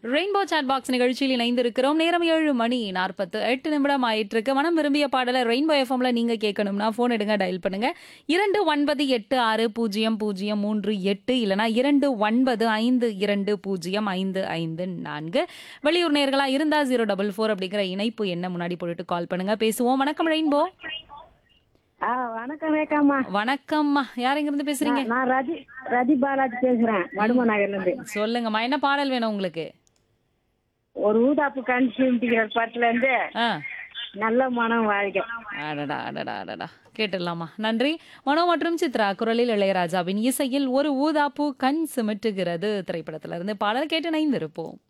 rainbow chat box நிகழ்ச்சியில் இணைந்திருக்கிறோம் நேரம் ஏழு மணி நாற்பத்து எட்டு நிமிடம் ஆயிட்டு இருக்கு மனம் விரும்பிய பாடலை ரெயின்போ எஃப்எம்ல நீங்க கேட்கணும்னா போன் எடுங்க டயல் பண்ணுங்க இரண்டு ஒன்பது எட்டு ஆறு பூஜ்ஜியம் பூஜ்ஜியம் மூன்று எட்டு இல்லனா இரண்டு ஒன்பது ஐந்து இரண்டு பூஜ்ஜியம் ஐந்து ஐந்து நான்கு வெளியூர் நேர்களா இருந்தா ஜீரோ டபுள் ஃபோர் அப்படிங்கிற இணைப்பு என்ன முன்னாடி போட்டுட்டு கால் பண்ணுங்க பேசுவோம் வணக்கம் ரெயின்போ ஆ வணக்கம் ரேகாம்மா வணக்கம்மா யார் எங்க இருந்து பேசுறீங்க நான் ரதி ரதி பாலாஜி பேசுறேன் வடும நகர்ல இருந்து சொல்லுங்கம்மா என்ன பாடல் வேணும் உங்களுக்கு ஒரு ஊதாப்பு கன்சியூமிட்டிங்கிற படத்துல இருந்து ஆ நல்ல மனம் வாழ்க்கை அடடா அடடா அடடா கேட்டுடலாமா நன்றி மனோ மற்றும் சித்ரா குரலில் இளையராஜாவின் இசையில் ஒரு ஊதாப்பூ கண் சிமிட்டுகிறது திரைப்படத்துல இருந்து பாடல் கேட்டு நைந்திருப்போம்